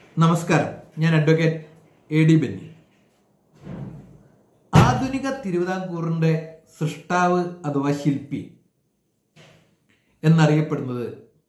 നമസ്കാരം ഞാൻ advocate A D Benny ആധുനിക തിരുവിതാംകൂറിന്റെ സൃഷ്ടാവ് അഥവാ ശില്പി എന്നറിയപ്പെടുന്നത്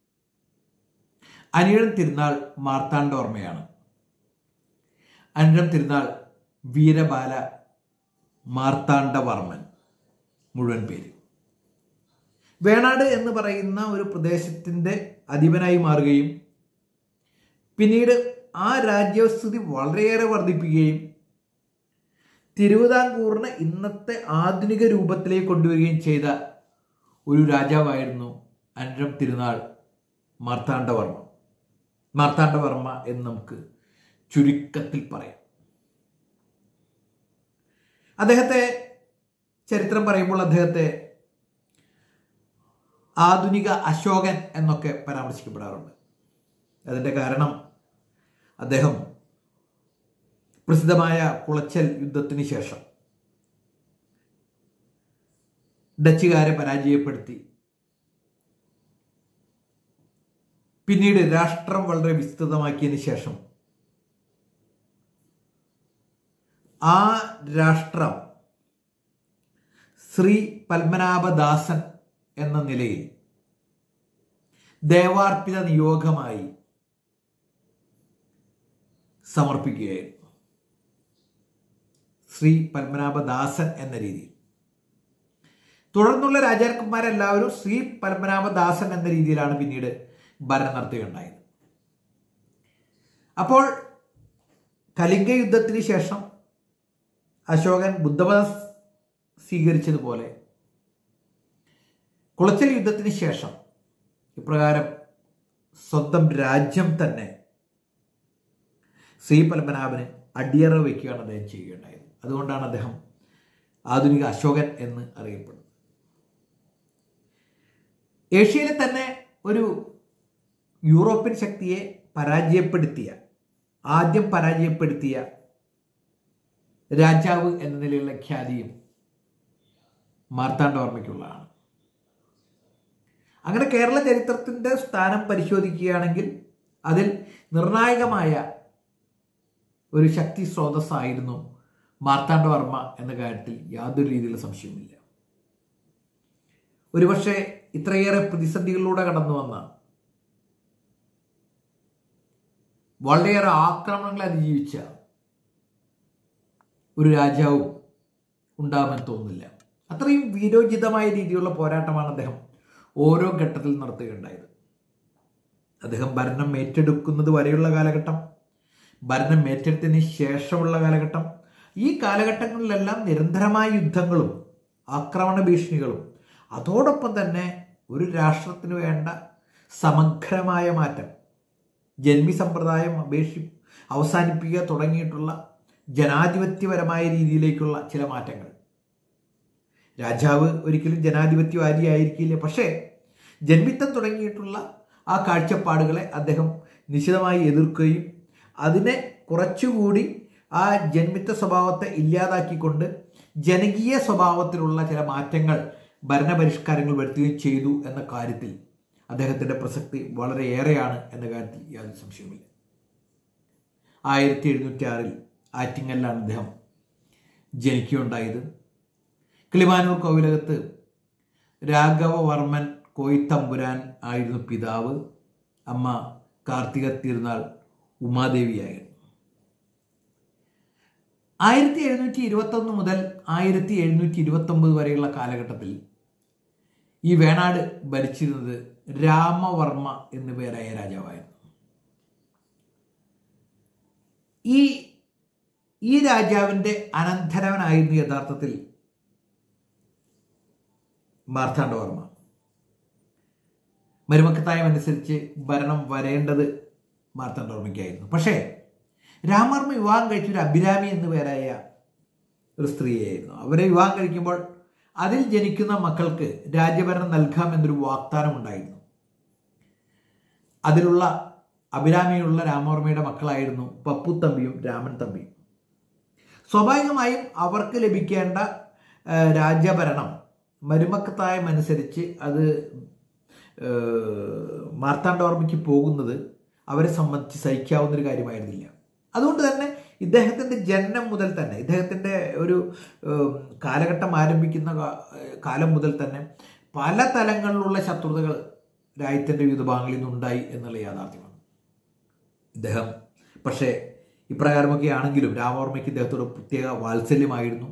അനിഴം തിരുനാൾ മാർത്താണ്ഡോർമ്മയാണ് അനിഴം തിരുനാൾ വീരബാല മാർത്താണ്ഡവർമ്മൻ മുഴുവൻ പേര് വേണാട് എന്ന് പറയുന്ന ഒരു പ്രദേശത്തിൻ്റെ അധിപനായി മാറുകയും പിന്നീട് ആ രാജ്യസ്ഥിതി വളരെയേറെ വർദ്ധിപ്പിക്കുകയും തിരുവിതാംകൂറിനെ ഇന്നത്തെ ആധുനിക രൂപത്തിലേക്ക് കൊണ്ടുവരികയും ചെയ്ത ഒരു രാജാവായിരുന്നു അൻരം തിരുനാൾ മാർത്താണ്ഡവർമ്മ മാർത്താണ്ഡവർമ്മ എന്ന് നമുക്ക് ചുരുക്കത്തിൽ പറയാം അദ്ദേഹത്തെ ചരിത്രം പറയുമ്പോൾ അദ്ദേഹത്തെ ആധുനിക അശോകൻ എന്നൊക്കെ പരാമർശിക്കപ്പെടാറുണ്ട് അതിൻ്റെ കാരണം അദ്ദേഹം പ്രസിദ്ധമായ കുളച്ചൽ യുദ്ധത്തിന് ശേഷം ഡച്ചുകാരെ പരാജയപ്പെടുത്തി പിന്നീട് രാഷ്ട്രം വളരെ വിസ്തൃതമാക്കിയതിന് ശേഷം ആ രാഷ്ട്രം ശ്രീ പത്മനാഭദാസൻ എന്ന നിലയിൽ ദേവാർപ്പിത നിയോഗമായി സമർപ്പിക്കുകയായിരുന്നു ശ്രീ പത്മനാഭദാസൻ എന്ന രീതിയിൽ തുടർന്നുള്ള രാജാക്കന്മാരെല്ലാവരും ശ്രീ പത്മനാഭദാസൻ എന്ന രീതിയിലാണ് പിന്നീട് ഭരണം നടത്തുകയുണ്ടായത് അപ്പോൾ കലിംഗ യുദ്ധത്തിന് ശേഷം അശോകൻ ബുദ്ധമതം സ്വീകരിച്ചതുപോലെ കുളച്ചൽ യുദ്ധത്തിന് ശേഷം ഇപ്രകാരം സ്വന്തം രാജ്യം തന്നെ ശ്രീ പത്മനാഭന് അടിയറ വയ്ക്കുകയാണ് അദ്ദേഹം ചെയ്യുകയുണ്ടായത് അതുകൊണ്ടാണ് അദ്ദേഹം ആധുനിക അശോകൻ എന്ന് അറിയപ്പെടുന്നത് ഏഷ്യയിലെ തന്നെ ഒരു യൂറോപ്യൻ ശക്തിയെ പരാജയപ്പെടുത്തിയ ആദ്യം പരാജയപ്പെടുത്തിയ രാജാവ് എന്ന നിലയിലുള്ള ഖ്യാതിയും മാർത്താണ്ഡവർമ്മയ്ക്കുള്ളതാണ് അങ്ങനെ കേരള ചരിത്രത്തിൻ്റെ സ്ഥാനം പരിശോധിക്കുകയാണെങ്കിൽ അതിൽ നിർണായകമായ ഒരു ശക്തി സ്രോതസ്സായിരുന്നു മാർത്താണ്ഡവർമ്മ എന്ന കാര്യത്തിൽ യാതൊരു രീതിയിലുള്ള സംശയവുമില്ല ഒരുപക്ഷെ ഇത്രയേറെ പ്രതിസന്ധികളിലൂടെ കടന്നു വന്ന വളരെയേറെ ആക്രമണങ്ങൾ അതിജീവിച്ച ഒരു രാജാവും ഉണ്ടാകുമെന്ന് തോന്നുന്നില്ല അത്രയും വീരോചിതമായ രീതിയിലുള്ള പോരാട്ടമാണ് അദ്ദേഹം ഓരോ ഘട്ടത്തിൽ നടത്തുകയുണ്ടായത് അദ്ദേഹം ഭരണം ഏറ്റെടുക്കുന്നത് വരെയുള്ള കാലഘട്ടം ഭരണം ഏറ്റെടുത്തതിന് ശേഷമുള്ള കാലഘട്ടം ഈ കാലഘട്ടങ്ങളിലെല്ലാം നിരന്തരമായ യുദ്ധങ്ങളും ആക്രമണ ഭീഷണികളും അതോടൊപ്പം തന്നെ ഒരു രാഷ്ട്രത്തിന് വേണ്ട സമഗ്രമായ മാറ്റം ജന്മി സമ്പ്രദായം അപേക്ഷി അവസാനിപ്പിക്കുക തുടങ്ങിയിട്ടുള്ള ജനാധിപത്യപരമായ രീതിയിലേക്കുള്ള ചില മാറ്റങ്ങൾ രാജാവ് ഒരിക്കലും ജനാധിപത്യവാദി ആയിരിക്കില്ല പക്ഷേ ജന്മിത്തം തുടങ്ങിയിട്ടുള്ള ആ കാഴ്ചപ്പാടുകളെ അദ്ദേഹം നിശിതമായി എതിർക്കുകയും അതിനെ കുറച്ചുകൂടി ആ ജന്മിത്ത സ്വഭാവത്തെ ഇല്ലാതാക്കിക്കൊണ്ട് ജനകീയ സ്വഭാവത്തിലുള്ള ചില മാറ്റങ്ങൾ ഭരണപരിഷ്കാരങ്ങൾ വരുത്തുകയും ചെയ്തു എന്ന കാര്യത്തിൽ അദ്ദേഹത്തിൻ്റെ പ്രസക്തി വളരെയേറെയാണ് എന്ന കാര്യത്തിൽ യാതൊരു സംശയവുമില്ല ആയിരത്തി എഴുന്നൂറ്റി ആറിൽ ആറ്റിങ്ങലിലാണ് അദ്ദേഹം ജനിക്കുകയുണ്ടായത് കിളിമാനൂർ കോവിലകത്ത് രാഘവവർമ്മൻ കോയിത്തമ്പുരാൻ ആയിരുന്നു പിതാവ് അമ്മ കാർത്തിക തിരുനാൾ ഉമാദേവിയായിരുന്നു ആയിരത്തി എഴുന്നൂറ്റി ഇരുപത്തൊന്ന് മുതൽ ആയിരത്തി എഴുന്നൂറ്റി ഇരുപത്തൊമ്പത് വരെയുള്ള കാലഘട്ടത്തിൽ ഈ വേണാട് ഭരിച്ചിരുന്നത് രാമവർമ്മ എന്നു പേരായ രാജാവായിരുന്നു ഈ ഈ രാജാവിൻ്റെ അനന്തരവനായിരുന്നു യഥാർത്ഥത്തിൽ മാർത്താണ്ഡവർമ്മ മരുമക്കത്തായം അനുസരിച്ച് ഭരണം വരേണ്ടത് മാർത്താണ്ഡവർമ്മയ്ക്കായിരുന്നു പക്ഷേ രാമവർമ്മ വിവാഹം കഴിച്ചൊരു അഭിരാമി എന്നു പേരായ ഒരു സ്ത്രീയായിരുന്നു അവരെ വിവാഹം കഴിക്കുമ്പോൾ അതിൽ ജനിക്കുന്ന മക്കൾക്ക് രാജ്യഭരണം നൽകാമെന്നൊരു വാഗ്ദാനം ഉണ്ടായിരുന്നു അതിലുള്ള അഭിരാമിയുള്ള രാമവർമ്മയുടെ മക്കളായിരുന്നു പപ്പുത്തമ്പിയും രാമൻ തമ്പിയും സ്വാഭാവികമായും അവർക്ക് ലഭിക്കേണ്ട രാജ്യഭരണം മരുമക്കത്തായം അനുസരിച്ച് അത് മാർത്താണ്ഡവർമ്മയ്ക്ക് പോകുന്നത് അവരെ സംബന്ധിച്ച് സഹിക്കാവുന്ന ഒരു കാര്യമായിരുന്നില്ല അതുകൊണ്ട് തന്നെ ഇദ്ദേഹത്തിൻ്റെ ജനനം മുതൽ തന്നെ ഇദ്ദേഹത്തിൻ്റെ ഒരു ഏഹ്, കാലഘട്ടം ആരംഭിക്കുന്ന കാ- കാലം മുതൽ തന്നെ പല തലങ്ങളിലുള്ള ശത്രുതകൾ രാജ്യത്തിൻ്റെ വിവിധ ഭാഗങ്ങളിൽ നിന്നുണ്ടായി എന്നുള്ള യാഥാർത്ഥ്യമാണ് ഇദ്ദേഹം പക്ഷേ ഇപ്രകാരമൊക്കെ ആണെങ്കിലും രാമവർമ്മയ്ക്ക് ഇദ്ദേഹത്തോട് പ്രത്യേക വാത്സല്യമായിരുന്നു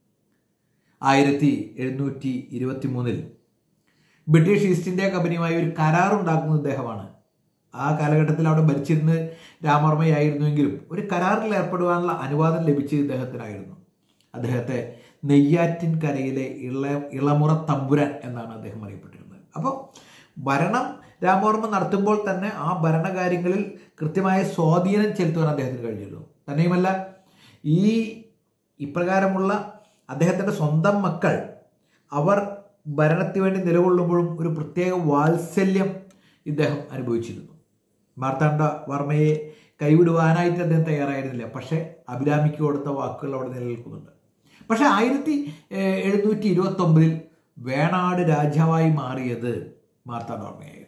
ആയിരത്തി എഴുന്നൂറ്റി ഇരുപത്തി മൂന്നിൽ ബ്രിട്ടീഷ് ഈസ്റ്റ് ഇന്ത്യ കമ്പനിയുമായി ഒരു കരാറുണ്ടാക്കുന്ന ഇദ്ദേഹമാണ് ആ കാലഘട്ടത്തിൽ അവിടെ ഭരിച്ചിരുന്നത് രാമവർമ്മയായിരുന്നുവെങ്കിലും ഒരു കരാറിൽ ഏർപ്പെടുവാനുള്ള അനുവാദം ലഭിച്ചത് ഇദ്ദേഹത്തിനായിരുന്നു അദ്ദേഹത്തെ നെയ്യാറ്റിൻ കരയിലെ ഇള ഇളമുറ തമ്പുരാൻ എന്നാണ് അദ്ദേഹം അറിയപ്പെട്ടിരുന്നത് അപ്പോൾ ഭരണം രാമവർമ്മ നടത്തുമ്പോൾ തന്നെ ആ ഭരണകാര്യങ്ങളിൽ കൃത്യമായ സ്വാധീനം ചെലുത്തുവാൻ അദ്ദേഹത്തിന് കഴിഞ്ഞിരുന്നു തന്നെയുമല്ല ഈ ഇപ്രകാരമുള്ള അദ്ദേഹത്തിൻ്റെ സ്വന്തം മക്കൾ അവർ ഭരണത്തിന് വേണ്ടി നിലകൊള്ളുമ്പോഴും ഒരു പ്രത്യേക വാത്സല്യം ഇദ്ദേഹം അനുഭവിച്ചിരുന്നു മാർത്താണ്ഡ വർമ്മയെ കൈവിടുവാനായിട്ട് അദ്ദേഹം തയ്യാറായിരുന്നില്ല പക്ഷേ അഭിരാമിക്ക് കൊടുത്ത വാക്കുകൾ അവിടെ നിലനിൽക്കുന്നുണ്ട് പക്ഷേ ആയിരത്തി എഴുന്നൂറ്റി ഇരുപത്തി ഒമ്പതിൽ വേണാട് രാജാവായി മാറിയത് മാർത്താണ്ഡവർമ്മയായിരുന്നു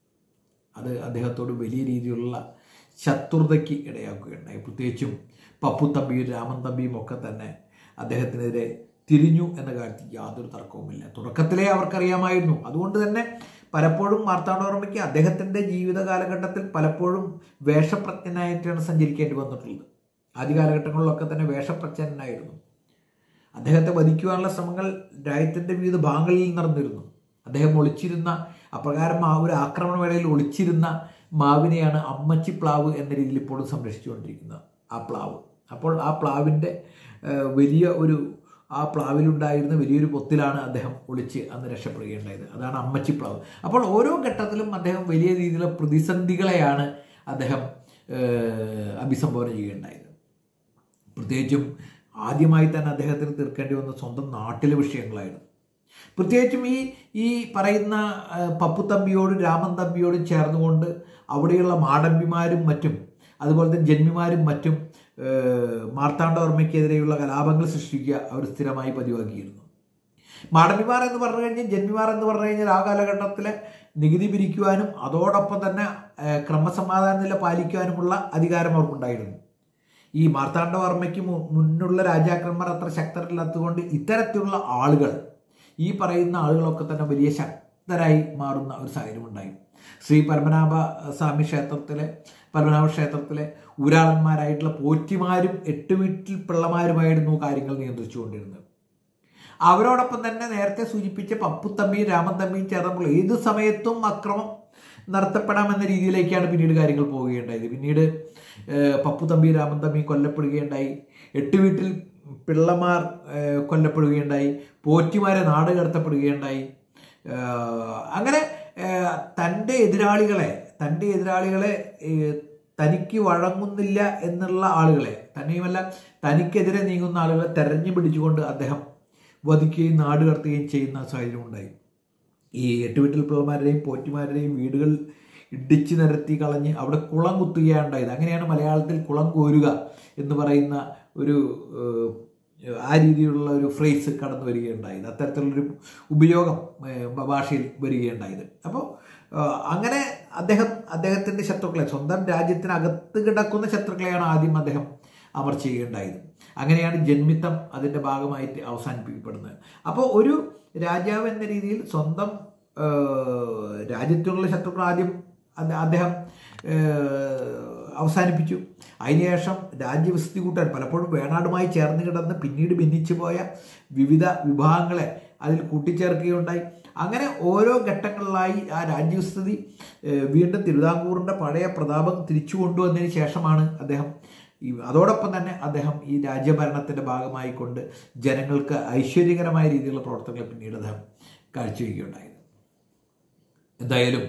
അത് അദ്ദേഹത്തോട് വലിയ രീതിയിലുള്ള ശത്രുതയ്ക്ക് ഇടയാക്കുകയുണ്ടായി പ്രത്യേകിച്ചും പപ്പു തമ്പിയും രാമൻ തമ്പിയും ഒക്കെ തന്നെ അദ്ദേഹത്തിനെതിരെ തിരിഞ്ഞു എന്ന കാര്യത്തിൽ യാതൊരു തർക്കവുമില്ല തുടക്കത്തിലേ അവർക്കറിയാമായിരുന്നു അതുകൊണ്ട് തന്നെ പലപ്പോഴും മാർത്താണ്ഡവർമ്മയ്ക്ക് അദ്ദേഹത്തിൻ്റെ ജീവിത കാലഘട്ടത്തിൽ പലപ്പോഴും വേഷപ്രജ്ഞനായിട്ടാണ് സഞ്ചരിക്കേണ്ടി വന്നിട്ടുള്ളത് ആദ്യ കാലഘട്ടങ്ങളിലൊക്കെ തന്നെ വേഷപ്രച്ഛനായിരുന്നു അദ്ദേഹത്തെ വധിക്കുവാനുള്ള ശ്രമങ്ങൾ രാജ്യത്തിൻ്റെ വിവിധ ഭാഗങ്ങളിൽ നടന്നിരുന്നു അദ്ദേഹം ഒളിച്ചിരുന്ന അപ്രകാരം ആ ഒരു ആക്രമണ വേളയിൽ ഒളിച്ചിരുന്ന മാവിനെയാണ് അമ്മച്ചി പ്ലാവ് എന്ന രീതിയിൽ ഇപ്പോഴും സംരക്ഷിച്ചുകൊണ്ടിരിക്കുന്നത് ആ പ്ലാവ് അപ്പോൾ ആ പ്ലാവിൻ്റെ ഏഹ്, വലിയ ഒരു ആ പ്ലാവിലുണ്ടായിരുന്ന വലിയൊരു പൊത്തിലാണ് അദ്ദേഹം ഒളിച്ച് അന്ന് രക്ഷപ്പെടുകയുണ്ടായത് അതാണ് അമ്മച്ചി പ്ലാവ് അപ്പോൾ ഓരോ ഘട്ടത്തിലും അദ്ദേഹം വലിയ രീതിയിലുള്ള പ്രതിസന്ധികളെയാണ് അദ്ദേഹം ഏഹ്, അഭിസംബോധന ചെയ്യുകയുണ്ടായത് പ്രത്യേകിച്ചും ആദ്യമായി തന്നെ അദ്ദേഹത്തിന് തീർക്കേണ്ടി വന്ന സ്വന്തം നാട്ടിലെ വിഷയങ്ങളായിരുന്നു പ്രത്യേകിച്ചും ഈ ഈ പറയുന്ന ആ, പപ്പു തമ്പിയോടും രാമൻ തമ്പിയോടും ചേർന്നുകൊണ്ട് അവിടെയുള്ള മാടമ്പിമാരും മറ്റും അതുപോലെ തന്നെ ജന്മിമാരും മറ്റും ഏഹ്, മാർത്താണ്ഡവർമ്മയ്ക്കെതിരെയുള്ള കലാപങ്ങൾ സൃഷ്ടിക്കുക അവർ സ്ഥിരമായി പതിവാക്കിയിരുന്നു മാടമ്പിമാർ എന്ന് പറഞ്ഞു കഴിഞ്ഞാൽ ജന്മിമാർ എന്ന് പറഞ്ഞു കഴിഞ്ഞാൽ ആ കാലഘട്ടത്തിലെ നികുതി പിരിക്കുവാനും അതോടൊപ്പം തന്നെ ഏഹ്, ക്രമസമാധാന നില പാലിക്കുവാനുമുള്ള അധികാരം അവർക്കുണ്ടായിരുന്നു ഈ മാർത്താണ്ഡവർമ്മയ്ക്ക് മു- മുന്നുള്ള രാജാക്കന്മാർ അത്ര ശക്തരല്ലാത്തതുകൊണ്ട് ഇത്തരത്തിലുള്ള ആളുകൾ ഈ പറയുന്ന ആളുകളൊക്കെ തന്നെ വലിയ ശക്തരായി മാറുന്ന ഒരു സാഹചര്യം ഉണ്ടായി ശ്രീ പരമനാഭ സ്വാമി ക്ഷേത്രത്തിലെ പരമനാഭ ക്ഷേത്രത്തിലെ ഊരാളന്മാരായിട്ടുള്ള പോറ്റിമാരും എട്ട് വീട്ടിൽ പിള്ളമാരുമായിരുന്നു കാര്യങ്ങൾ നിയന്ത്രിച്ചുകൊണ്ടിരുന്നത് അവരോടൊപ്പം തന്നെ നേരത്തെ സൂചിപ്പിച്ച പപ്പുത്തമ്പിയും രാമൻ തമ്പിയും ചേർന്നപ്പോൾ ഏത് സമയത്തും അക്രമം നടത്തപ്പെടാമെന്ന രീതിയിലേക്കാണ് പിന്നീട് കാര്യങ്ങൾ പോവുകയുണ്ടായത് പിന്നീട് ഏഹ്, പപ്പുതമ്പി രാമൻ തമ്പി കൊല്ലപ്പെടുകയുണ്ടായി എട്ട് വീട്ടിൽ പിള്ളമാർ ഏഹ്, കൊല്ലപ്പെടുകയുണ്ടായി പോറ്റിമാരെ നാട് കടത്തപ്പെടുകയുണ്ടായി ഏഹ്, അങ്ങനെ ഏഹ്, തൻ്റെ എതിരാളികളെ തൻ്റെ എതിരാളികളെ ഏഹ്, തനിക്ക് വഴങ്ങുന്നില്ല എന്നുള്ള ആളുകളെ തന്നെയുമല്ല തനിക്കെതിരെ നീങ്ങുന്ന ആളുകളെ തെരഞ്ഞു പിടിച്ചുകൊണ്ട് അദ്ദേഹം വധിക്കുകയും നാട് കടത്തുകയും ചെയ്യുന്ന സാഹചര്യം ഉണ്ടായി ഈ എട്ട് വീട്ടിൽ പിള്ളമാരുടെയും പോറ്റിമാരുടെയും വീടുകൾ ഇടിച്ചു നിരത്തി കളഞ്ഞ് അവിടെ കുളം കുത്തുകയാണ് ഉണ്ടായത് അങ്ങനെയാണ് മലയാളത്തിൽ കുളം കോരുക എന്ന് പറയുന്ന ഒരു ഏഹ്, ആ രീതിയിലുള്ള ഒരു ഫ്രേസ് കടന്നു വരികയുണ്ടായത് അത്തരത്തിലുള്ളൊരു ഉപയോഗം ഏഹ്, ഭാഷയിൽ വരികയുണ്ടായത് അപ്പോൾ ഏഹ്, അങ്ങനെ അദ്ദേഹം അദ്ദേഹത്തിൻ്റെ ശത്രുക്കളെ സ്വന്തം രാജ്യത്തിനകത്ത് കിടക്കുന്ന ശത്രുക്കളെയാണ് ആദ്യം അദ്ദേഹം അമർ ചെയ്യുകയുണ്ടായത് അങ്ങനെയാണ് ജന്മിത്തം അതിൻ്റെ ഭാഗമായിട്ട് അവസാനിപ്പിക്കപ്പെടുന്നത് അപ്പോൾ ഒരു രാജാവ് എന്ന രീതിയിൽ സ്വന്തം ഏഹ്, രാജ്യത്തിനുള്ള ശത്രുക്കൾ ആദ്യം അത് അദ്ദേഹം ഏഹ്, അവസാനിപ്പിച്ചു അതിനുശേഷം രാജ്യവിസ്തൃതി കൂട്ടാൻ പലപ്പോഴും വേണാടുമായി ചേർന്ന് കിടന്ന് പിന്നീട് ഭിന്നിച്ചു പോയ വിവിധ വിഭാഗങ്ങളെ അതിൽ കൂട്ടിച്ചേർക്കുകയുണ്ടായി അങ്ങനെ ഓരോ ഘട്ടങ്ങളിലായി ആ രാജ്യവിസ്തൃതി ഏഹ്, വീണ്ടും തിരുവിതാംകൂറിൻ്റെ പഴയ പ്രതാപം തിരിച്ചു കൊണ്ടുവന്നതിന് ശേഷമാണ് അദ്ദേഹം ഈ അതോടൊപ്പം തന്നെ അദ്ദേഹം ഈ രാജ്യഭരണത്തിൻ്റെ ഭാഗമായിക്കൊണ്ട് ജനങ്ങൾക്ക് ഐശ്വര്യകരമായ രീതിയിലുള്ള പ്രവർത്തനങ്ങൾ പിന്നീട് അദ്ദേഹം കാഴ്ചവെക്കുകയുണ്ടായത് എന്തായാലും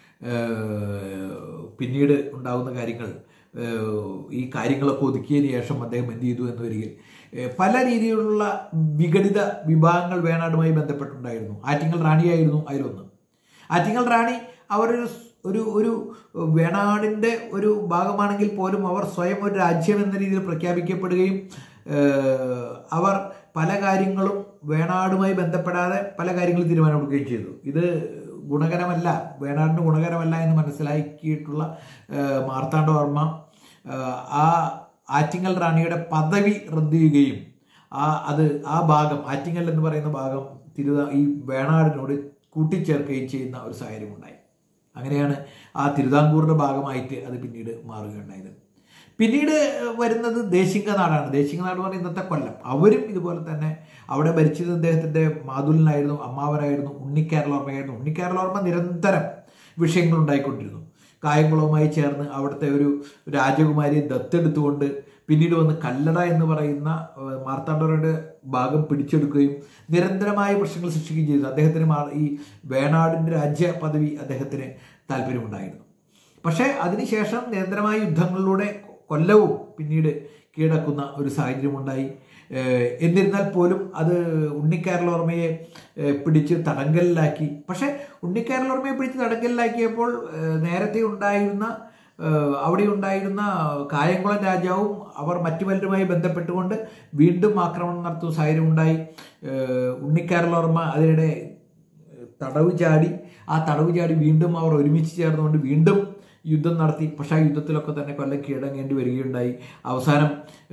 ഏഹ്, പിന്നീട് ഉണ്ടാകുന്ന കാര്യങ്ങൾ ഏഹ്, ഈ കാര്യങ്ങളൊക്കെ ഒതുക്കിയതിന് ശേഷം അദ്ദേഹം എന്ത് ചെയ്തു എന്ന് വരികിൽ ഏഹ്, പല രീതിയിലുള്ള വിഘടിത വിഭാഗങ്ങൾ വേണാടുമായി ബന്ധപ്പെട്ടുണ്ടായിരുന്നു ആറ്റിങ്ങൽ റാണിയായിരുന്നു അതിലൊന്ന് ആറ്റിങ്ങൽ റാണി അവരൊരു സ്- ഒരു ഒരു വേണാടിൻ്റെ ഒരു ഭാഗമാണെങ്കിൽ പോലും അവർ സ്വയം ഒരു രാജ്യം എന്ന രീതിയിൽ പ്രഖ്യാപിക്കപ്പെടുകയും ഏഹ്, അവർ പല കാര്യങ്ങളും വേണാടുമായി ബന്ധപ്പെടാതെ പല കാര്യങ്ങളും തീരുമാനമെടുക്കുകയും ചെയ്തു ഇത് ഗുണകരമല്ല വേണാടിന് ഗുണകരമല്ല എന്ന് മനസ്സിലാക്കിയിട്ടുള്ള ഏഹ്, മാർത്താണ്ഡവർമ്മ ഏഹ്, ആ ആറ്റിങ്ങൽ റാണിയുടെ പദവി റദ്ദ് ചെയ്യുകയും ആ അത് ആ ഭാഗം ആറ്റിങ്ങൽ എന്ന് പറയുന്ന ഭാഗം തിരുവ ഈ വേണാടിനോട് കൂട്ടിച്ചേർക്കുകയും ചെയ്യുന്ന ഒരു സാഹചര്യം ഉണ്ടായി അങ്ങനെയാണ് ആ തിരുവിതാംകൂറിന്റെ ഭാഗമായിട്ട് അത് പിന്നീട് മാറുകയുണ്ടായത് പിന്നീട് വരുന്നത് ദേശിംഗ നാടാണ് ദേശിംഗ നാട് എന്ന് പറയുന്നത് ഇന്നത്തെ കൊല്ലം അവരും ഇതുപോലെ തന്നെ അവിടെ ഭരിച്ചത് അദ്ദേഹത്തിന്റെ മാതുലനായിരുന്നു അമ്മാവനായിരുന്നു ഉണ്ണിക്കേരളോർമ്മയായിരുന്നു ഉണ്ണിക്കേരളോർമ്മ നിരന്തരം വിഷയങ്ങൾ ഉണ്ടായിക്കൊണ്ടിരുന്നു കായംകുളവുമായി ചേർന്ന് അവിടുത്തെ ഒരു രാജകുമാരിയെ ദത്തെടുത്തുകൊണ്ട് പിന്നീട് വന്ന് കല്ലട എന്ന് പറയുന്ന ഏഹ്, മാർത്താണ്ഡവരുടെ ഭാഗം പിടിച്ചെടുക്കുകയും നിരന്തരമായ പ്രശ്നങ്ങൾ സൃഷ്ടിക്കുകയും ചെയ്തു അദ്ദേഹത്തിന് മാ- ഈ വേണാടിന്റെ രാജ്യ പദവി അദ്ദേഹത്തിന് താല്പര്യമുണ്ടായിരുന്നു പക്ഷേ അതിനുശേഷം നിരന്തരമായ യുദ്ധങ്ങളിലൂടെ കൊല്ലവും പിന്നീട് കീഴടക്കുന്ന ഒരു സാഹചര്യമുണ്ടായി ഏഹ് എന്നിരുന്നാൽ പോലും അത് ഉണ്ണിക്കാരലോർമ്മയെ ഏഹ് പിടിച്ച് തടങ്കലിലാക്കി പക്ഷേ ഉണ്ണിക്കാരലോർമ്മയെ പിടിച്ച് തടങ്കലിലാക്കിയപ്പോൾ ഏഹ് നേരത്തെ ഉണ്ടായിരുന്ന ഏഹ് അവിടെ ഉണ്ടായിരുന്ന കായംകുളം രാജാവും അവർ മറ്റു പലരുമായി ബന്ധപ്പെട്ടുകൊണ്ട് വീണ്ടും ആക്രമണം നടത്തുന്ന സാഹചര്യം ഉണ്ടായി ഏഹ് ഉണ്ണിക്കാരലോർമ്മ അതിനിടെ തടവ് ചാടി ആ തടവ് ചാടി വീണ്ടും അവർ ഒരുമിച്ച് ചേർന്നുകൊണ്ട് വീണ്ടും യുദ്ധം നടത്തി പക്ഷേ ആ യുദ്ധത്തിലൊക്കെ തന്നെ കൊല്ലം കീഴടങ്ങേണ്ടി വരികയുണ്ടായി അവസാനം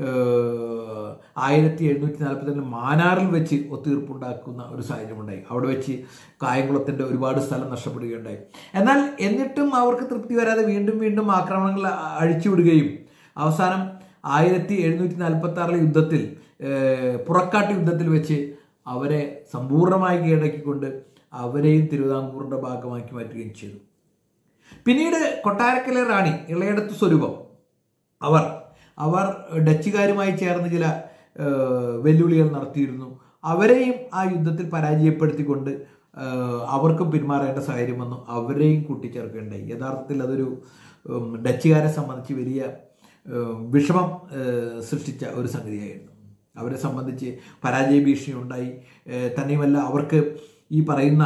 ആയിരത്തി എഴുന്നൂറ്റി നാൽപ്പത്തിരണ്ടിൽ മാനാറിൽ വെച്ച് ഒത്തീർപ്പുണ്ടാക്കുന്ന ഒരു സാഹചര്യമുണ്ടായി അവിടെ വെച്ച് കായംകുളത്തിൻ്റെ ഒരുപാട് സ്ഥലം നഷ്ടപ്പെടുകയുണ്ടായി എന്നാൽ എന്നിട്ടും അവർക്ക് തൃപ്തി വരാതെ വീണ്ടും വീണ്ടും ആക്രമണങ്ങൾ അ- അഴിച്ചുവിടുകയും അവസാനം ആയിരത്തി എഴുന്നൂറ്റി നാൽപ്പത്തി ആറിലെ യുദ്ധത്തിൽ ഏഹ്, പുറക്കാട്ട് യുദ്ധത്തിൽ വെച്ച് അവരെ സമ്പൂർണ്ണമായി കീഴടക്കിക്കൊണ്ട് അവരെയും തിരുവിതാംകൂറിന്റെ ഭാഗമാക്കി മാറ്റുകയും ചെയ്തു പിന്നീട് കൊട്ടാരക്കലെ റാണി ഇളയടത്ത് സ്വരൂപം അവർ അവർ ഡച്ചുകാരുമായി ചേർന്ന് ചില ഏഹ്, വെല്ലുവിളികൾ നടത്തിയിരുന്നു അവരെയും ആ യുദ്ധത്തിൽ പരാജയപ്പെടുത്തിക്കൊണ്ട് ഏഹ്, അവർക്കും പിന്മാറേണ്ട സാഹചര്യം വന്നു അവരെയും കൂട്ടിച്ചേർക്കേണ്ടായി യഥാർത്ഥത്തിൽ അതൊരു ഉം, ഡച്ചുകാരെ സംബന്ധിച്ച് വലിയ ഏഹ്, വിഷമം ഏഹ്, സൃഷ്ടിച്ച ഒരു സംഗതിയായിരുന്നു അവരെ സംബന്ധിച്ച് പരാജയ ഭീഷണി ഉണ്ടായി ഏഹ്, തന്നെയുമല്ല അവർക്ക് ഈ പറയുന്ന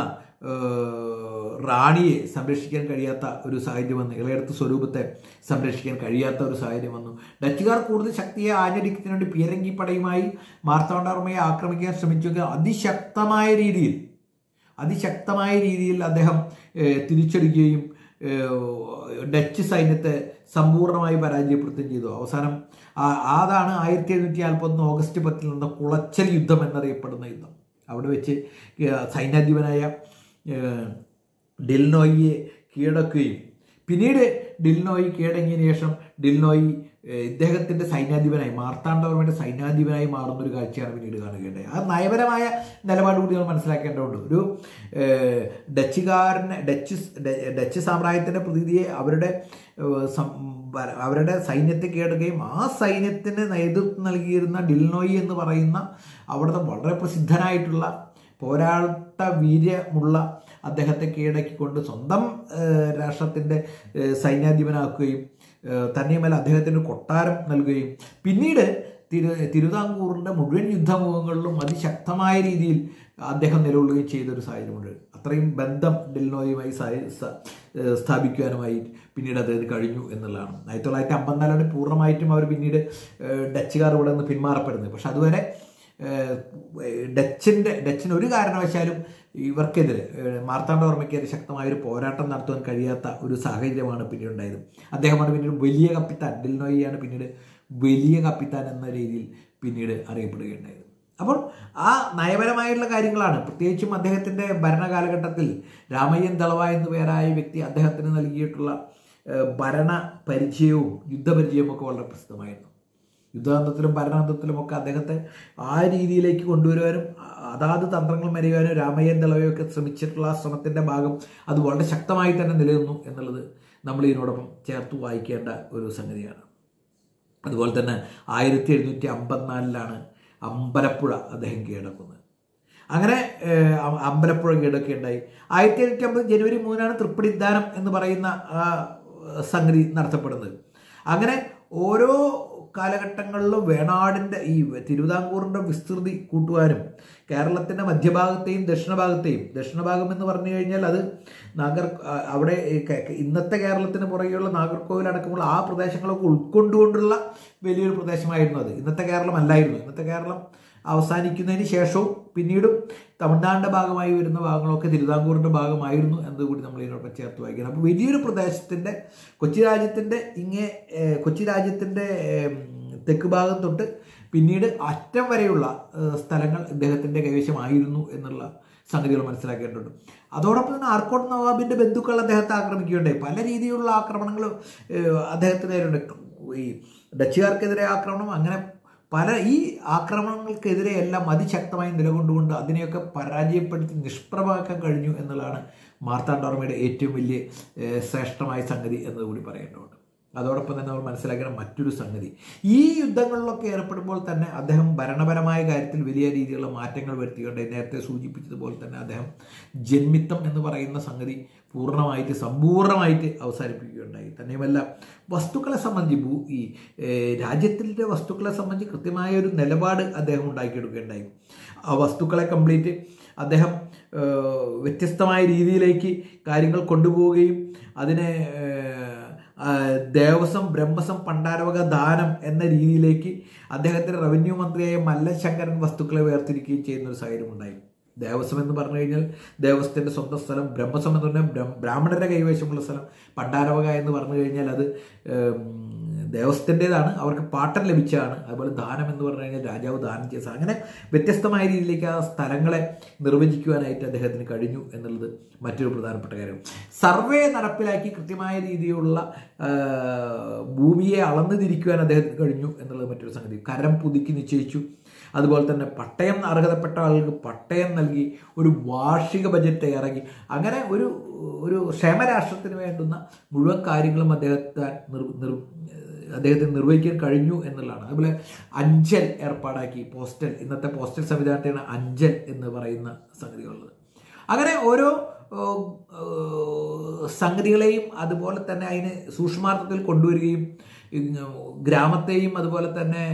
ഏഹ്, റാണിയെ സംരക്ഷിക്കാൻ കഴിയാത്ത ഒരു സാഹചര്യം വന്നു ഇളയടത്ത് സ്വരൂപത്തെ സംരക്ഷിക്കാൻ കഴിയാത്ത ഒരു സാഹചര്യം വന്നു ഡച്ചുകാർ കൂടുതൽ ശക്തിയെ ആഞ്ഞടിക്കുന്നതിന് വേണ്ടി പീരങ്കി പടയുമായി മാർത്താണ്ഡവർമ്മയെ ആക്രമിക്കാൻ ശ്രമിച്ചെങ്കിൽ അതിശക്തമായ രീതിയിൽ അതിശക്തമായ രീതിയിൽ അദ്ദേഹം ഏഹ്, തിരിച്ചടിക്കുകയും ഏഹ്, ഡച്ച് സൈന്യത്തെ സമ്പൂർണ്ണമായി പരാജയപ്പെടുത്തുകയും ചെയ്തു അവസാനം ആ- അതാണ് ആയിരത്തി എഴുന്നൂറ്റി നാൽപ്പത്തൊന്ന് ഓഗസ്റ്റ് പത്തിൽ നടന്ന കുളച്ചൽ യുദ്ധം എന്നറിയപ്പെടുന്ന യുദ്ധം അവിടെ വെച്ച് ഏഹ്, സൈന്യാധിപനായ ഏഹ്, ഡിൽനോയിയെ കീഴടക്കുകയും പിന്നീട് ഡിൽനോയി കീഴടങ്ങിയതിനു ശേഷം ഡിൽനോയി ഏഹ്, ഇദ്ദേഹത്തിന്റെ സൈന്യാധിപനായി മാർത്താണ്ഡവർമ്മയുടെ സൈന്യാധിപനായി മാറുന്ന ഒരു കാഴ്ചയാണ് പിന്നീട് കാണുകയുണ്ടായത് ആ നയപരമായ നിലപാട് കൂടി നമ്മൾ മനസ്സിലാക്കേണ്ടതുണ്ട് ഒരു ഏഹ്, ഡച്ചുകാരനെ ഡച്ച് ഡ- ഡച്ച് സാമ്രാജ്യത്തിന്റെ പ്രതീതിയെ അവരുടെ ഏഹ്, സം- വര- അവരുടെ സൈന്യത്തെ കീഴടക്കുകയും ആ സൈന്യത്തിന് നേതൃത്വം നൽകിയിരുന്ന ഡിൽനോയി എന്ന് പറയുന്ന അവിടുത്തെ വളരെ പ്രസിദ്ധനായിട്ടുള്ള പോരാട്ട വീര്യമുള്ള അദ്ദേഹത്തെ കീഴടക്കിക്കൊണ്ട് സ്വന്തം ഏഹ്, രാഷ്ട്രത്തിന്റെ ഏഹ്, സൈന്യാധിപനാക്കുകയും ഏഹ്, തന്നെയുമല്ല അദ്ദേഹത്തിന് കൊട്ടാരം നൽകുകയും പിന്നീട് തിരു തിരുവിതാംകൂറിന്റെ മുഴുവൻ യുദ്ധമുഖങ്ങളിലും അതിശക്തമായ രീതിയിൽ അദ്ദേഹം നിലകൊള്ളുകയും ചെയ്ത ഒരു സാഹചര്യമുണ്ട് അത്രയും ബന്ധം ഡെൽനോയുമായി സാ- സ- ഏഹ് സ്ഥാപിക്കുവാനുമായി പിന്നീട് അദ്ദേഹത്തിന് കഴിഞ്ഞു എന്നുള്ളതാണ് ആയിരത്തി തൊള്ളായിരത്തി അമ്പത്തിനാലാണ് പൂർണ്ണമായിട്ടും അവർ പിന്നീട് ഏഹ്, ഡച്ചുകാർ ഇവിടെ നിന്ന് പിന്മാറപ്പെടുന്നത് പക്ഷെ അതുവരെ ഏഹ്, ഡച്ചിന്റെ ഡച്ചിന് ഒരു കാരണവശാലും ഇവർക്കെതിരെ ഏഹ്, മാർത്താണ്ഡവർമ്മയ്ക്കെതിരെ ശക്തമായ ഒരു പോരാട്ടം നടത്തുവാൻ കഴിയാത്ത ഒരു സാഹചര്യമാണ് പിന്നീട് ഉണ്ടായത് അദ്ദേഹമാണ് പിന്നീട് വലിയ കപ്പിത്താൻ ഡിൽനോയിയാണ് പിന്നീട് വലിയ കപ്പിത്താൻ എന്ന രീതിയിൽ പിന്നീട് അറിയപ്പെടുകയുണ്ടായത് അപ്പോൾ ആ നയപരമായിട്ടുള്ള കാര്യങ്ങളാണ് പ്രത്യേകിച്ചും അദ്ദേഹത്തിൻ്റെ ഭരണകാലഘട്ടത്തിൽ രാമയ്യൻ ദളവ എന്നു പേരായ വ്യക്തി അദ്ദേഹത്തിന് നൽകിയിട്ടുള്ള ഏഹ്, ഭരണ പരിചയവും യുദ്ധപരിചയവും ഒക്കെ വളരെ പ്രസിദ്ധമായിരുന്നു യുദ്ധാന്തത്തിലും ഭരണാന്തത്തിലും ഒക്കെ അദ്ദേഹത്തെ ആ രീതിയിലേക്ക് കൊണ്ടുവരുവാനും അ- അതാത് തന്ത്രങ്ങൾ മെനയുവാനും രാമയ്യൻ ദളവയൊക്കെ ശ്രമിച്ചിട്ടുള്ള ആ ശ്രമത്തിന്റെ ഭാഗം അത് വളരെ ശക്തമായി തന്നെ നിലനിന്നു എന്നുള്ളത് നമ്മൾ ഇതിനോടൊപ്പം ചേർത്ത് വായിക്കേണ്ട ഒരു സംഗതിയാണ് അതുപോലെ തന്നെ ആയിരത്തി എഴുന്നൂറ്റി അമ്പത്തിനാലിലാണ് അമ്പലപ്പുഴ അദ്ദേഹം കീഴടക്കുന്നത് അങ്ങനെ ഏഹ്, അ- അമ്പലപ്പുഴ കീഴടക്കുകയുണ്ടായി ആയിരത്തി എഴുന്നൂറ്റി അമ്പത് ജനുവരി മൂന്നിനാണ് തൃപ്പടിദാനം എന്ന് പറയുന്ന ആ സംഗതി നടത്തപ്പെടുന്നത് അങ്ങനെ ഓരോ കാലഘട്ടങ്ങളിലും വേണാടിൻ്റെ ഈ തിരുവിതാംകൂറിൻ്റെ വിസ്തൃതി കൂട്ടുവാനും കേരളത്തിൻ്റെ മധ്യഭാഗത്തെയും ദക്ഷിണഭാഗത്തെയും ദക്ഷിണഭാഗം എന്ന് പറഞ്ഞു കഴിഞ്ഞാൽ അത് നാഗർ ആ, അവിടെ ഈ കെ- കെ- ഇന്നത്തെ കേരളത്തിന് പുറകെയുള്ള നാഗർകോവിൽ അടക്കമുള്ള ആ പ്രദേശങ്ങളൊക്കെ ഉൾക്കൊണ്ടുകൊണ്ടുള്ള വലിയൊരു പ്രദേശമായിരുന്നു അത് ഇന്നത്തെ കേരളം അല്ലായിരുന്നു ഇന്നത്തെ കേരളം അവസാനിക്കുന്നതിന് ശേഷവും പിന്നീടും തമിഴ്നാടിൻ്റെ ഭാഗമായി വരുന്ന ഭാഗങ്ങളൊക്കെ തിരുവിതാംകൂറിൻ്റെ ഭാഗമായിരുന്നു എന്നതുകൂടി നമ്മൾ ഇതിനോടൊപ്പം ചേർത്ത് വായിക്കണം അപ്പോൾ വലിയൊരു പ്രദേശത്തിൻ്റെ കൊച്ചി രാജ്യത്തിൻ്റെ ഇങ്ങേ ഏഹ്, കൊച്ചി രാജ്യത്തിൻ്റെ ഏഹ്, തെക്ക് ഭാഗം തൊട്ട് പിന്നീട് അറ്റം വരെയുള്ള ഏഹ്, സ്ഥലങ്ങൾ ഇദ്ദേഹത്തിൻ്റെ കൈവശമായിരുന്നു എന്നുള്ള സംഗതികൾ മനസ്സിലാക്കേണ്ടതുണ്ട് അതോടൊപ്പം തന്നെ ആർക്കോട്ട് നവാബിൻ്റെ ബന്ധുക്കൾ അദ്ദേഹത്തെ ആക്രമിക്കുകയുണ്ടായി പല രീതിയിലുള്ള ആക്രമണങ്ങൾ ഏഹ്, അദ്ദേഹത്തിന് നേരിട്ടുണ്ട് ഈ ഡച്ചുകാർക്കെതിരെ ആക്രമണം അങ്ങനെ പല ഈ ആക്രമണങ്ങൾക്കെതിരെ എല്ലാം അതിശക്തമായി നിലകൊണ്ടുകൊണ്ട് അതിനെയൊക്കെ പരാജയപ്പെടുത്തി നിഷ്പ്രഭമാക്കാൻ കഴിഞ്ഞു എന്നുള്ളതാണ് മാർത്താണ്ഡവർമ്മയുടെ ഏറ്റവും വലിയ ഏഹ്, ശ്രേഷ്ഠമായ സംഗതി എന്നതുകൂടി പറയേണ്ടതുണ്ട് അതോടൊപ്പം തന്നെ നമ്മൾ മനസ്സിലാക്കണം മറ്റൊരു സംഗതി ഈ യുദ്ധങ്ങളിലൊക്കെ ഏർപ്പെടുമ്പോൾ തന്നെ അദ്ദേഹം ഭരണപരമായ കാര്യത്തിൽ വലിയ രീതിയിലുള്ള മാറ്റങ്ങൾ വരുത്തിക്കൊണ്ട് നേരത്തെ സൂചിപ്പിച്ചതുപോലെ തന്നെ അദ്ദേഹം ജന്മിത്തം എന്ന് പറയുന്ന സംഗതി പൂർണ്ണമായിട്ട് സമ്പൂർണ്ണമായിട്ട് അവസാനിപ്പിക്കുകയുണ്ടായി തന്നെയുമല്ല വസ്തുക്കളെ സംബന്ധിച്ച് ഭൂ ഈ ഏഹ്, രാജ്യത്തിൻ്റെ വസ്തുക്കളെ സംബന്ധിച്ച് കൃത്യമായ ഒരു നിലപാട് അദ്ദേഹം ഉണ്ടാക്കിയെടുക്കുകയുണ്ടായി ആ വസ്തുക്കളെ കംപ്ലീറ്റ് അദ്ദേഹം ഏഹ്, വ്യത്യസ്തമായ രീതിയിലേക്ക് കാര്യങ്ങൾ കൊണ്ടുപോവുകയും അതിനെ ഏഹ്, ആ, ദേവസ്വം ബ്രഹ്മസം പണ്ടാരവക ദാനം എന്ന രീതിയിലേക്ക് അദ്ദേഹത്തിന്റെ റവന്യൂ മന്ത്രിയായ മല്ലൻ ശങ്കരൻ വസ്തുക്കളെ വേർതിരിക്കുകയും ചെയ്യുന്ന ഒരു സാഹചര്യം ഉണ്ടായി ദേവസ്വം എന്ന് പറഞ്ഞു കഴിഞ്ഞാൽ ദേവസ്വത്തിന്റെ സ്വന്തം സ്ഥലം ബ്രഹ്മസ്വം എന്ന് പറഞ്ഞാൽ ബ്രഹ്മ- ബ്രാഹ്മണരുടെ കൈവശമുള്ള സ്ഥലം പണ്ടാരവക എന്ന് പറഞ്ഞു കഴിഞ്ഞാൽ അത് ഏം, ദേവസ്വത്തിൻ്റെതാണ് അവർക്ക് പാട്ടം ലഭിച്ചതാണ് അതുപോലെ ദാനം എന്ന് പറഞ്ഞു കഴിഞ്ഞാൽ രാജാവ് ദാനം ചെയ്ത സാധനം. അങ്ങനെ വ്യത്യസ്തമായ രീതിയിലേക്ക് ആ സ്ഥലങ്ങളെ നിർവചിക്കുവാനായിട്ട് അദ്ദേഹത്തിന് കഴിഞ്ഞു എന്നുള്ളത് മറ്റൊരു പ്രധാനപ്പെട്ട കാര്യം സർവേ നടപ്പിലാക്കി കൃത്യമായ രീതിയിലുള്ള ആ, ഭൂമിയെ അളന്നു തിരിക്കുവാൻ അദ്ദേഹത്തിന് കഴിഞ്ഞു എന്നുള്ളത് മറ്റൊരു സംഗതി കരം പുതുക്കി നിശ്ചയിച്ചു അതുപോലെ തന്നെ പട്ടയം അർഹതപ്പെട്ട ആളുകൾക്ക് പട്ടയം നൽകി ഒരു വാർഷിക ബജറ്റ് ഇറങ്ങി അങ്ങനെ ഒരു ഒരു ക്ഷേമരാഷ്ട്രത്തിന് വേണ്ടുന്ന മുഴുവൻ കാര്യങ്ങളും അദ്ദേഹത്തെ നിർ നിർ അദ്ദേഹത്തിന് നിർവഹിക്കാൻ കഴിഞ്ഞു എന്നുള്ളതാണ് അതുപോലെ അഞ്ചൽ ഏർപ്പാടാക്കി പോസ്റ്റൽ ഇന്നത്തെ പോസ്റ്റൽ സംവിധാനത്തെയാണ് അഞ്ചൽ എന്ന് പറയുന്ന സംഗതികളുള്ളത് അങ്ങനെ ഓരോ ഓ, ഓ, സംഗതികളെയും അതുപോലെ തന്നെ അതിന് സൂക്ഷ്മാർത്ഥത്തിൽ കൊണ്ടുവരികയും ഇങ് ഗ്രാമത്തെയും അതുപോലെ തന്നെ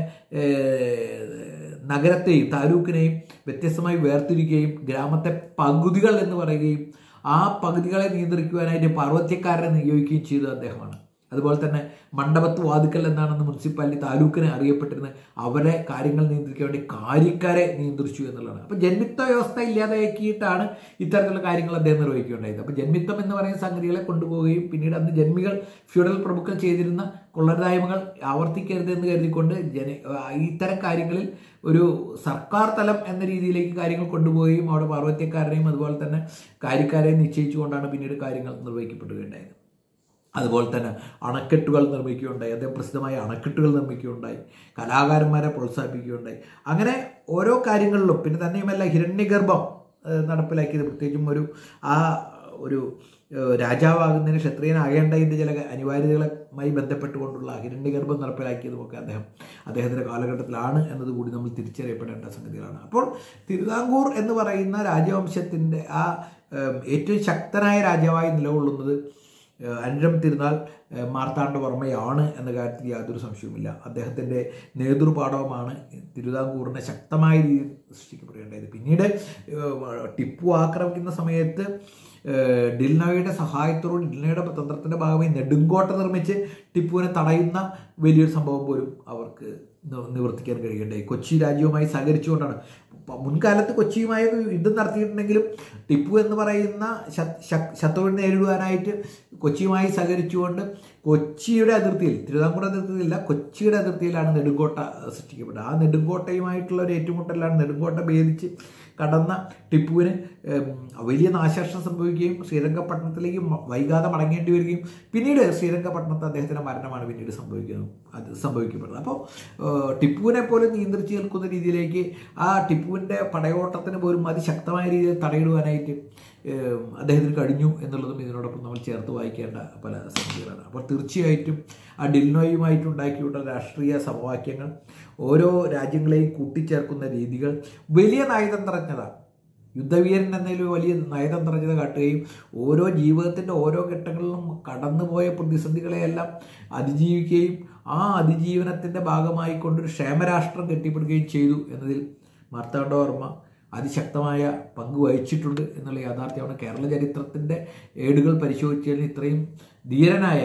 ഏഹ്, നഗരത്തെയും താലൂക്കിനെയും വ്യത്യസ്തമായി വേർതിരിക്കുകയും ഗ്രാമത്തെ പകുതികൾ എന്ന് പറയുകയും ആ പകുതികളെ നിയന്ത്രിക്കുവാനായിട്ട് പാർവത്യക്കാരനെ നിയോഗിക്കുകയും ചെയ്ത അദ്ദേഹമാണ് അതുപോലെ തന്നെ മണ്ഡപത്ത് വാതുക്കൽ എന്നാണെന്ന് മുനിസിപ്പാലിറ്റി താലൂക്കിനെ അറിയപ്പെട്ടിരുന്നത് അവരെ കാര്യങ്ങൾ നിയന്ത്രിക്കാൻ വേണ്ടി കാര്യക്കാരെ നിയന്ത്രിച്ചു എന്നുള്ളതാണ് അപ്പോൾ ജന്മിത്വ വ്യവസ്ഥ ഇല്ലാതാക്കിയിട്ടാണ് ഇത്തരത്തിലുള്ള കാര്യങ്ങൾ അദ്ദേഹം നിർവഹിക്കുകയുണ്ടായത് അപ്പോൾ ജന്മിത്വം എന്ന് പറയുന്ന സംഗതികളെ കൊണ്ടുപോവുകയും പിന്നീട് അന്ന് ജന്മികൾ ഫ്യൂഡൽ പ്രഭുക്കൾ ചെയ്തിരുന്ന കൊള്ളരുതായ്മകൾ ആവർത്തിക്കരുത് എന്ന് കരുതിക്കൊണ്ട് ജന ഇത്തരം കാര്യങ്ങളിൽ ഒരു സർക്കാർ തലം എന്ന രീതിയിലേക്ക് കാര്യങ്ങൾ കൊണ്ടുപോവുകയും അവിടെ പാർവത്യക്കാരനെയും അതുപോലെ തന്നെ കാര്യക്കാരെയും നിശ്ചയിച്ചുകൊണ്ടാണ് പിന്നീട് കാര്യങ്ങൾ നിർവഹിക്കപ്പെടുകയുണ്ടായത് അതുപോലെ തന്നെ അണക്കെട്ടുകൾ നിർമ്മിക്കുകയുണ്ടായി അദ്ദേഹം പ്രസിദ്ധമായ അണക്കെട്ടുകൾ നിർമ്മിക്കുകയുണ്ടായി കലാകാരന്മാരെ പ്രോത്സാഹിപ്പിക്കുകയുണ്ടായി അങ്ങനെ ഓരോ കാര്യങ്ങളിലും പിന്നെ തന്നെയുമല്ല ഹിരണ്യഗർഭം ഏഹ്, നടപ്പിലാക്കിയത് പ്രത്യേകിച്ചും ഒരു ആ ഒരു ഏഹ്, രാജാവാകുന്നതിന് ക്ഷത്രിയനാകേണ്ടതിൻ്റെ ചില അനിവാര്യതകളുമായി ബന്ധപ്പെട്ടുകൊണ്ടുള്ള ഹിരണ്യഗർഭം നടപ്പിലാക്കിയതുമൊക്കെ അദ്ദേഹം അദ്ദേഹത്തിൻ്റെ കാലഘട്ടത്തിലാണ് എന്നതുകൂടി നമ്മൾ തിരിച്ചറിയപ്പെടേണ്ട സംഗതികളാണ് അപ്പോൾ തിരുവിതാംകൂർ എന്ന് പറയുന്ന രാജവംശത്തിൻ്റെ ആ ഏഹ്, ഏറ്റവും ശക്തനായ രാജാവായി നിലകൊള്ളുന്നത് ഏഹ് അനിഴം തിരുനാൾ ഏഹ് മാർത്താണ്ഡവർമ്മയാണ് എന്ന കാര്യത്തിൽ യാതൊരു സംശയവുമില്ല അദ്ദേഹത്തിൻ്റെ നേതൃപാഠവുമാണ് തിരുവിതാംകൂറിനെ ശക്തമായ രീതിയിൽ സൃഷ്ടിക്കപ്പെടേണ്ടത് പിന്നീട് ഏഹ് ടിപ്പു ആക്രമിക്കുന്ന സമയത്ത് ഏഹ് ഡിൽനോയുടെ സഹായത്തോടും ഡിൽനോയുടെ തന്ത്രത്തിൻ്റെ ഭാഗമായി നെടുങ്കോട്ട നിർമ്മിച്ച് ടിപ്പുവിനെ തടയുന്ന വലിയൊരു സംഭവം പോലും അവർക്ക് നി- നിവർത്തിക്കാൻ കഴിയുകയുണ്ടായി കൊച്ചി രാജ്യവുമായി സഹകരിച്ചുകൊണ്ടാണ് പ- മുൻകാലത്ത് കൊച്ചിയുമായി ഒരു യുദ്ധം നടത്തിയിട്ടുണ്ടെങ്കിലും ടിപ്പു എന്ന് പറയുന്ന ശ- ശ- ശത്രുവിനെ നേരിടുവാനായിട്ട് കൊച്ചിയുമായി സഹകരിച്ചുകൊണ്ട് കൊച്ചിയുടെ അതിർത്തിയിൽ തിരുവിതാംകൂർ അതിർത്തിയിലല്ല കൊച്ചിയുടെ അതിർത്തിയിലാണ് നെടുങ്കോട്ട സൃഷ്ടിക്കപ്പെട്ടത് ആ നെടുങ്കോട്ടയുമായിട്ടുള്ള ഒരു ഏറ്റുമുട്ടലാണ് നെടുങ്കോട്ട ഭേദിച്ച് കടന്ന ടിപ്പുവിന് ഉം, വലിയ നാശനഷ്ടം സംഭവിക്കുകയും ശ്രീരംഗപട്ടണത്തിലേക്ക് മ- വൈകാതെ മടങ്ങേണ്ടി വരികയും പിന്നീട് ശ്രീരംഗപട്ടണത്ത് അദ്ദേഹത്തിൻ്റെ മരണമാണ് പിന്നീട് സംഭവിക്കുന്നത് അത് സംഭവിക്കപ്പെടുന്നത് അപ്പോൾ ഏഹ്, ടിപ്പുവിനെ പോലും നിയന്ത്രിച്ച് നിൽക്കുന്ന രീതിയിലേക്ക് ആ ടിപ്പുവിൻ്റെ പടയോട്ടത്തിന് പോലും അതിശക്തമായ രീതിയിൽ തടയിടുവാനായിട്ട് ഏഹ്, അദ്ദേഹത്തിന് കഴിഞ്ഞു എന്നുള്ളതും ഇതിനോടൊപ്പം നമ്മൾ ചേർത്ത് വായിക്കേണ്ട പല സംഗതികളാണ് അപ്പോൾ തീർച്ചയായിട്ടും ആ ഡിൽനോയുമായിട്ടുണ്ടാക്കിയുള്ള രാഷ്ട്രീയ സമവാക്യങ്ങൾ ഓരോ രാജ്യങ്ങളെയും കൂട്ടിച്ചേർക്കുന്ന രീതികൾ വലിയ നയതന്ത്രജ്ഞത യുദ്ധവീരൻ എന്നതിൽ വലിയ നയതന്ത്രജ്ഞത കാട്ടുകയും ഓരോ ജീവിതത്തിൻ്റെ ഓരോ ഘട്ടങ്ങളിലും കടന്നുപോയ പ്രതിസന്ധികളെയെല്ലാം അതിജീവിക്കുകയും ആ അതിജീവനത്തിൻ്റെ ഭാഗമായി കൊണ്ടൊരു ക്ഷേമരാഷ്ട്രം കെട്ടിപ്പടുക്കുകയും ചെയ്തു എന്നതിൽ മാർത്താണ്ഡവർമ്മ അതിശക്തമായ പങ്ക് വഹിച്ചിട്ടുണ്ട് എന്നുള്ള യാഥാർത്ഥ്യമാണ് കേരള ചരിത്രത്തിൻ്റെ ഏടുകൾ പരിശോധിച്ചാൽ ഇത്രയും ധീരനായ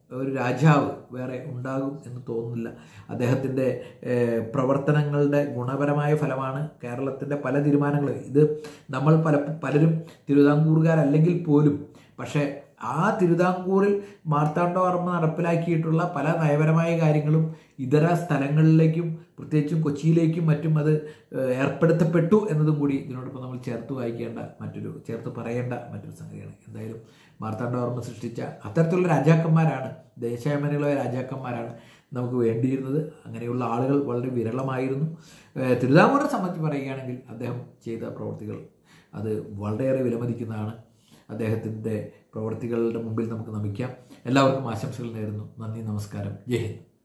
ഒരു രാജാവ് വേറെ ഉണ്ടാകും എന്ന് തോന്നുന്നില്ല അദ്ദേഹത്തിൻ്റെ ഏഹ്, പ്രവർത്തനങ്ങളുടെ ഗുണപരമായ ഫലമാണ് കേരളത്തിൻ്റെ പല തീരുമാനങ്ങളും ഇത് നമ്മൾ പല പലരും തിരുവിതാംകൂറുകാരല്ലെങ്കിൽ പോലും പക്ഷേ ആ തിരുവിതാംകൂറിൽ മാർത്താണ്ഡവർമ്മ നടപ്പിലാക്കിയിട്ടുള്ള പല നയപരമായ കാര്യങ്ങളും ഇതര സ്ഥലങ്ങളിലേക്കും പ്രത്യേകിച്ചും കൊച്ചിയിലേക്കും മറ്റും അത് ഏഹ്, ഏർപ്പെടുത്തപ്പെട്ടു എന്നതും കൂടി ഇതിനോടൊപ്പം നമ്മൾ ചേർത്ത് വായിക്കേണ്ട മറ്റൊരു ചേർത്ത് പറയേണ്ട മറ്റൊരു സംഗതിയാണ് എന്തായാലും മാർത്താണ്ഡവർമ്മ സൃഷ്ടിച്ച അത്തരത്തിലുള്ള രാജാക്കന്മാരാണ് ദേശാഭിമാനികളായ രാജാക്കന്മാരാണ് നമുക്ക് വേണ്ടിയിരുന്നത് അങ്ങനെയുള്ള ആളുകൾ വളരെ വിരളമായിരുന്നു ഏഹ്, തിരുവിതാംകൂറിനെ സംബന്ധിച്ച് പറയുകയാണെങ്കിൽ അദ്ദേഹം ചെയ്ത പ്രവൃത്തികൾ അത് വളരെയേറെ വിലമതിക്കുന്നതാണ് അദ്ദേഹത്തിൻ്റെ പ്രവൃത്തികളുടെ മുമ്പിൽ നമുക്ക് നമിക്കാം എല്ലാവർക്കും ആശംസകൾ നേരുന്നു നന്ദി നമസ്കാരം ജയ് ഹിന്ദ്